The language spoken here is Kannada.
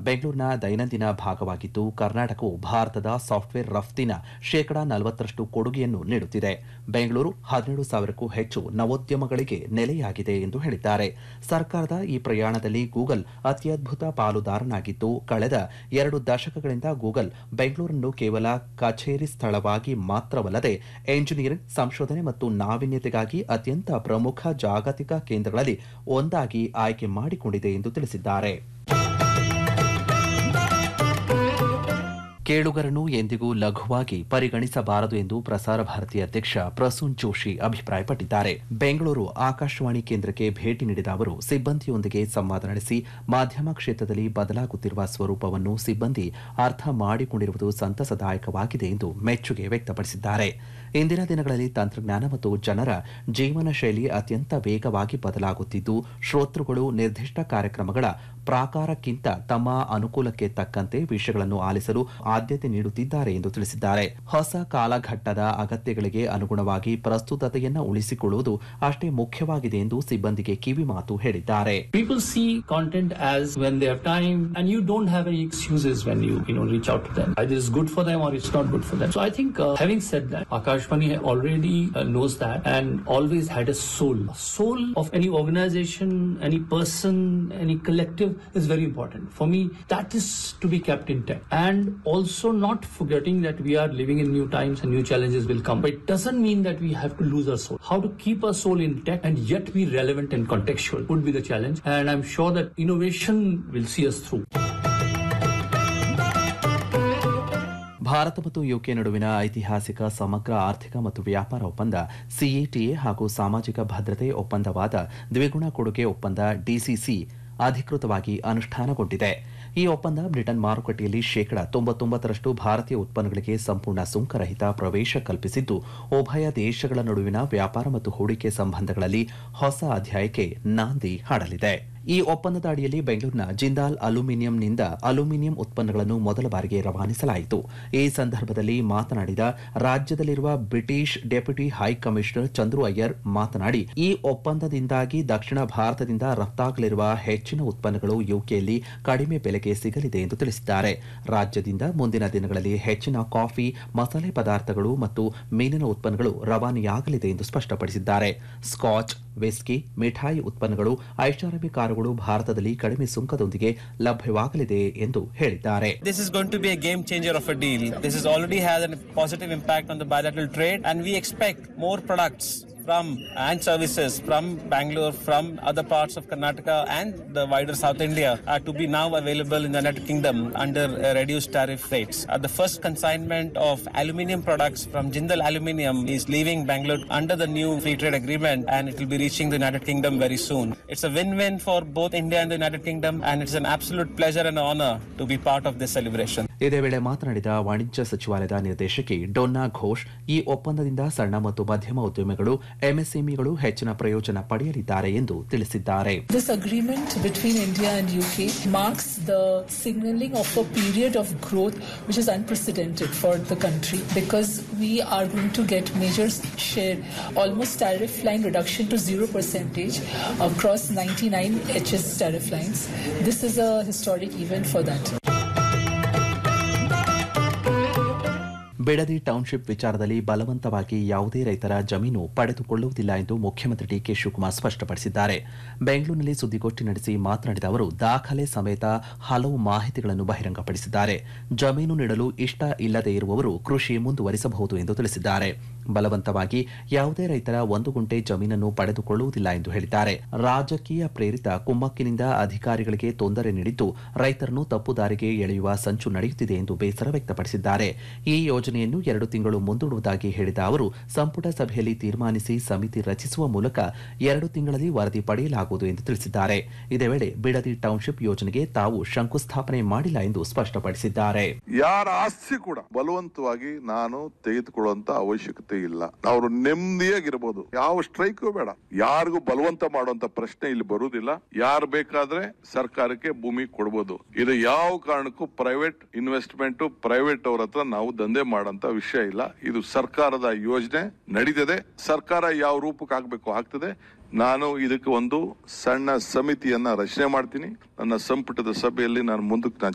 ಬೆಂಗಳೂರಿನ ದೈನಂದಿನ ಭಾಗವಾಗಿದ್ದು ಕರ್ನಾಟಕವು ಭಾರತದ ಸಾಫ್ಟ್ವೇರ್ ರಫ್ತಿನ ಶೇಕಡಾ ನಲವತ್ತರಷ್ಟು ಕೊಡುಗೆಯನ್ನು ನೀಡುತ್ತಿದೆ ಬೆಂಗಳೂರು ಹದಿನೇಳು ಸಾವಿರಕ್ಕೂ ಹೆಚ್ಚು ನವೋದ್ಯಮಗಳಿಗೆ ನೆಲೆಯಾಗಿದೆ ಎಂದು ಹೇಳಿದ್ದಾರೆ ಸರ್ಕಾರದ ಈ ಪ್ರಯಾಣದಲ್ಲಿ ಗೂಗಲ್ ಅತ್ಯದ್ಭುತ ಪಾಲುದಾರನಾಗಿದ್ದು ಕಳೆದ ಎರಡು ದಶಕಗಳಿಂದ ಗೂಗಲ್ ಬೆಂಗಳೂರನ್ನು ಕೇವಲ ಕಚೇರಿ ಸ್ಥಳವಾಗಿ ಮಾತ್ರವಲ್ಲದೆ ಎಂಜಿನಿಯರಿಂಗ್ ಸಂಶೋಧನೆ ಮತ್ತು ನಾವೀನ್ಯತೆಗಾಗಿ ಅತ್ಯಂತ ಪ್ರಮುಖ ಜಾಗತಿಕ ಕೇಂದ್ರಗಳಲ್ಲಿ ಒಂದಾಗಿ ಆಯ್ಕೆ ಮಾಡಿಕೊಂಡಿದೆ ಎಂದು ತಿಳಿಸಿದ್ದಾರೆ ಕೇಳುಗರನ್ನು ಎಂದಿಗೂ ಲಘುವಾಗಿ ಪರಿಗಣಿಸಬಾರದು ಎಂದು ಪ್ರಸಾರ ಭಾರತಿ ಅಧ್ಯಕ್ಷ ಪ್ರಸೂನ್ ಜೋಶಿ ಅಭಿಪ್ರಾಯಪಟ್ಟಿದ್ದಾರೆ ಬೆಂಗಳೂರು ಆಕಾಶವಾಣಿ ಕೇಂದ್ರಕ್ಕೆ ಭೇಟಿ ನೀಡಿದ ಅವರು ಸಿಬ್ಬಂದಿಯೊಂದಿಗೆ ಸಂವಾದ ನಡೆಸಿ ಮಾಧ್ಯಮ ಕ್ಷೇತ್ರದಲ್ಲಿ ಬದಲಾಗುತ್ತಿರುವ ಸ್ವರೂಪವನ್ನು ಸಿಬ್ಬಂದಿ ಅರ್ಥ ಮಾಡಿಕೊಂಡಿರುವುದು ಸಂತಸದಾಯಕವಾಗಿದೆ ಎಂದು ಮೆಚ್ಚುಗೆ ವ್ಯಕ್ತಪಡಿಸಿದ್ದಾರೆ ಇಂದಿನ ದಿನಗಳಲ್ಲಿ ತಂತ್ರಜ್ಞಾನ ಮತ್ತು ಜನರ ಜೀವನ ಶೈಲಿ ಅತ್ಯಂತ ವೇಗವಾಗಿ ಬದಲಾಗುತ್ತಿದ್ದು ಶ್ರೋತೃಗಳು ನಿರ್ದಿಷ್ಟ ಕಾರ್ಯಕ್ರಮಗಳ ಪ್ರಾಕಾರಕ್ಕಿಂತ ತಮ್ಮ ಅನುಕೂಲಕ್ಕೆ ತಕ್ಕಂತೆ ವಿಷಯಗಳನ್ನು ಆಲಿಸಲು ಆದ್ಯತೆ ನೀಡುತ್ತಿದ್ದಾರೆ ಎಂದು ತಿಳಿಸಿದ್ದಾರೆ ಹೊಸ ಕಾಲಘಟ್ಟದ ಅಗತ್ಯಗಳಿಗೆ ಅನುಗುಣವಾಗಿ ಪ್ರಸ್ತುತತೆಯನ್ನು ಉಳಿಸಿಕೊಳ್ಳುವುದು ಅಷ್ಟೇ ಮುಖ್ಯವಾಗಿದೆ ಎಂದು ಸಿಬ್ಬಂದಿಗೆ ಕಿವಿಮಾತು ಹೇಳಿದ್ದಾರೆ People see content as when they have time, and you don't have any excuses when you you know reach out to them. Either it's good for them or it's not good for them. So I think, uh, having said that, Akashvani already uh, knows that and always had a soul. A soul of any organization, any person, any collective is very important. For me, that is to be kept intact, and also not forgetting that we are living in new times and new challenges will come. But it doesn't mean that we have to lose our soul. How to keep our soul intact and yet be relevant and contextual would be the challenge. And I'm sure that innovation will see us through. Bharat ಮತ್ತು ಯುಕೆ ನಡುವಿನ ಐತಿಹಾಸಿಕ ಸಮಗ್ರ ಆರ್ಥಿಕ ಮತ್ತು ವ್ಯಾಪಾರ ಒಪ್ಪಂದ ಸಿಇಟಿಎ ಹಾಗೂ ಸಾಮಾಜಿಕ ಭದ್ರತೆ ಒಪ್ಪಂದವಾದ ದ್ವಿಗುಣ ಕೊಡುಗೆ ಒಪ್ಪಂದ ಡಿಸಿಸಿ ಅಧಿಕೃತವಾಗಿ ಅನುಷ್ಠಾನಗೊಂಡಿದೆ ಈ ಒಪ್ಪಂದ ಬ್ರಿಟನ್ ಮಾರುಕಟ್ಟೆಯಲ್ಲಿ ಶೇಕಡ ತೊಂಬತ್ತೊಂಬತ್ತರಷ್ಟು ಭಾರತೀಯ ಉತ್ಪನ್ನಗಳಿಗೆ ಸಂಪೂರ್ಣ ಸುಂಕರಹಿತ ಪ್ರವೇಶ ಕಲ್ಪಿಸಿದ್ದು ಉಭಯ ದೇಶಗಳ ನಡುವಿನ ವ್ಯಾಪಾರ ಮತ್ತು ಹೂಡಿಕೆ ಸಂಬಂಧಗಳಲ್ಲಿ ಹೊಸ ಅಧ್ಯಾಯಕ್ಕೆ ನಾಂದಿ ಹಾಡಲಿದೆ ಈ ಒಪ್ಪಂದದ ಅಡಿಯಲ್ಲಿ ಬೆಂಗಳೂರಿನ ಜಿಂದಾಲ್ ಅಲ್ಯೂಮಿನಿಯಂನಿಂದ ಅಲ್ಯೂಮಿನಿಯಂ ಉತ್ಪನ್ನಗಳನ್ನು ಮೊದಲ ಬಾರಿಗೆ ರವಾನಿಸಲಾಯಿತು ಈ ಸಂದರ್ಭದಲ್ಲಿ ಮಾತನಾಡಿದ ರಾಜ್ಯದಲ್ಲಿರುವ British deputy high commissioner Chandru Iyer ಮಾತನಾಡಿ ಈ ಒಪ್ಪಂದದಿಂದಾಗಿ ದಕ್ಷಿಣ ಭಾರತದಿಂದ ರಫ್ತಾಗಲಿರುವ ಹೆಚ್ಚಿನ ಉತ್ಪನ್ನಗಳು ಯುಕೆಯಲ್ಲಿ ಕಡಿಮೆ ಬೆಲೆಗೆ ಸಿಗಲಿದೆ ಎಂದು ತಿಳಿಸಿದ್ದಾರೆ ರಾಜ್ಯದಿಂದ ಮುಂದಿನ ದಿನಗಳಲ್ಲಿ ಹೆಚ್ಚಿನ ಕಾಫಿ ಮಸಾಲೆ ಪದಾರ್ಥಗಳು ಮತ್ತು ಮೀನಿನ ಉತ್ಪನ್ನಗಳು ರವಾನೆಯಾಗಲಿದೆ ಎಂದು ಸ್ಪಷ್ಟಪಡಿಸಿದ್ದಾರೆ ಸ್ಕಾಚ್ ವಿಸ್ಕಿ ಮಿಠಾಯಿ ಉತ್ಪನ್ನಗಳು ಐಷಾರಾಮಿ ಕಾರುಗಳು ಭಾರತದಲ್ಲಿ ಕಡಿಮೆ ಸುಂಕದೊಂದಿಗೆ ಲಭ್ಯವಾಗಲಿದೆ ಎಂದು ಹೇಳಿದ್ದಾರೆ This is going to be a game changer of a deal. This has already had a positive impact on the bilateral trade, and we expect more products from and services from Bangalore, from other parts of Karnataka and the wider South India are to be now available in the United Kingdom under uh, reduced tariff rates. Uh, the first consignment of aluminium products from Jindal Aluminium is leaving Bangalore under the new free trade agreement and it will be reaching the United Kingdom very soon. It's a win-win for both India and the United Kingdom and it's an absolute pleasure and honor to be part of this celebration. ಇದೇ ವೇಳೆ ಮಾತನಾಡಿದ ವಾಣಿಜ್ಯ ಸಚಿವಾಲಯದ ನಿರ್ದೇಶಕಿ ಡೊನ್ನಾ ಘೋಷ್ ಈ ಒಪ್ಪಂದದಿಂದ ಸಣ್ಣ ಮತ್ತು ಮಧ್ಯಮ ಉದ್ಯಮಿಗಳು ಎಂಎಸ್ಎಂಇಗಳು ಹೆಚ್ಚಿನ ಪ್ರಯೋಜನ ಪಡೆಯಲಿದ್ದಾರೆ ಎಂದು ತಿಳಿಸಿದ್ದಾರೆ This agreement between India and UK marks the signaling of a period of growth which is unprecedented for the country because we are going to get major share, almost tariff line reduction to zero percentage across 99 HS tariff lines. This is a historic event for that. Bidadi township ವಿಚಾರದಲ್ಲಿ ಬಲವಂತವಾಗಿ ಯಾವುದೇ ರೈತರ ಜಮೀನು ಪಡೆದುಕೊಳ್ಳುವುದಿಲ್ಲ ಎಂದು ಮುಖ್ಯಮಂತ್ರಿ ಡಿಕೆ ಶಿವಕುಮಾರ್ ಸ್ಪಷ್ಟಪಡಿಸಿದ್ದಾರೆ ಬೆಂಗಳೂರಿನಲ್ಲಿ ಸುದ್ದಿಗೋಷ್ಠಿ ನಡೆಸಿ ಮಾತನಾಡಿದ ಅವರು ದಾಖಲೆ ಸಮೇತ ಹಲವು ಮಾಹಿತಿಗಳನ್ನು ಬಹಿರಂಗಪಡಿಸಿದ್ದಾರೆ ಜಮೀನು ನೀಡಲು ಇಷ್ಟ ಇಲ್ಲದೆ ಇರುವವರು ಕೃಷಿ ಮುಂದುವರಿಸಬಹುದು ಎಂದು ತಿಳಿಸಿದ್ದಾರೆ ಬಲವಂತವಾಗಿ ಯಾವುದೇ ರೈತರ ಒಂದು ಗುಂಟೆ ಜಮೀನನ್ನು ಪಡೆದುಕೊಳ್ಳುವುದಿಲ್ಲ ಎಂದು ಹೇಳಿದ್ದಾರೆ ರಾಜಕೀಯ ಪ್ರೇರಿತ ಕುಮ್ಮಕ್ಕಿನಿಂದ ಅಧಿಕಾರಿಗಳಿಗೆ ತೊಂದರೆ ನೀಡಿದ್ದು ರೈತರನ್ನು ತಪ್ಪು ದಾರಿಗೆ ಎಳೆಯುವ ಸಂಚು ನಡೆಯುತ್ತಿದೆ ಎಂದು ಬೇಸರ ವ್ಯಕ್ತಪಡಿಸಿದ್ದಾರೆ ಈ ಯೋಜನೆಯನ್ನು ಎರಡು ತಿಂಗಳು ಮುಂದೂಡುವುದಾಗಿ ಹೇಳಿದ ಅವರು ಸಂಪುಟ ಸಭೆಯಲ್ಲಿ ತೀರ್ಮಾನಿಸಿ ಸಮಿತಿ ರಚಿಸುವ ಮೂಲಕ ಎರಡು ತಿಂಗಳಲ್ಲಿ ವರದಿ ಪಡೆಯಲಾಗುವುದು ಎಂದು ತಿಳಿಸಿದ್ದಾರೆ ಇದೇ ವೇಳೆ ಬಿಡದಿ ಟೌನ್ಶಿಪ್ ಯೋಜನೆಗೆ ತಾವು ಶಂಕುಸ್ಥಾಪನೆ ಮಾಡಿಲ್ಲ ಎಂದು ಸ್ಪಷ್ಟಪಡಿಸಿದ್ದಾರೆ ಯಾರ ಆಸ್ತಿ ಕೂಡ ಬಲವಂತವಾಗಿ ನಾನು ತೆಗೆದುಕೊಳ್ಳುವಂತ ಅವಶ್ಯಕತೆ ಇಲ್ಲ ಅವರು ನೆಮ್ಮದಿಯಾಗಿರ್ಬೋದು ಯಾವ ಸ್ಟ್ರೈಕು ಬೇಡ ಯಾರಿಗೂ ಬಲವಂತ ಮಾಡುವಂತ ಪ್ರಶ್ನೆ ಇಲ್ಲಿ ಬರುವುದಿಲ್ಲ ಯಾರು ಬೇಕಾದ್ರೆ ಸರ್ಕಾರಕ್ಕೆ ಭೂಮಿ ಕೊಡ್ಬೋದು ಇದು ಯಾವ ಕಾರಣಕ್ಕೂ ಪ್ರೈವೇಟ್ ಇನ್ವೆಸ್ಟ್ಮೆಂಟ್ ಪ್ರೈವೇಟ್ ಅವ್ರ ಹತ್ರ ನಾವು ದಂಧೆ ಮಾಡಂತ ವಿಷಯ ಇಲ್ಲ ಇದು ಸರ್ಕಾರದ ಯೋಜನೆ ನಡೀತದೆ ಸರ್ಕಾರ ಯಾವ ರೂಪಕ್ಕೆ ಆಗ್ಬೇಕು ಆಗ್ತದೆ ನಾನು ಇದಕ್ಕೆ ಒಂದು ಸಣ್ಣ ಸಮಿತಿಯನ್ನ ರಚನೆ ಮಾಡ್ತೀನಿ ನನ್ನ ಸಂಪುಟದ ಸಭೆಯಲ್ಲಿ ನಾನು ಮುಂದಕ್ಕೆ ನಾನು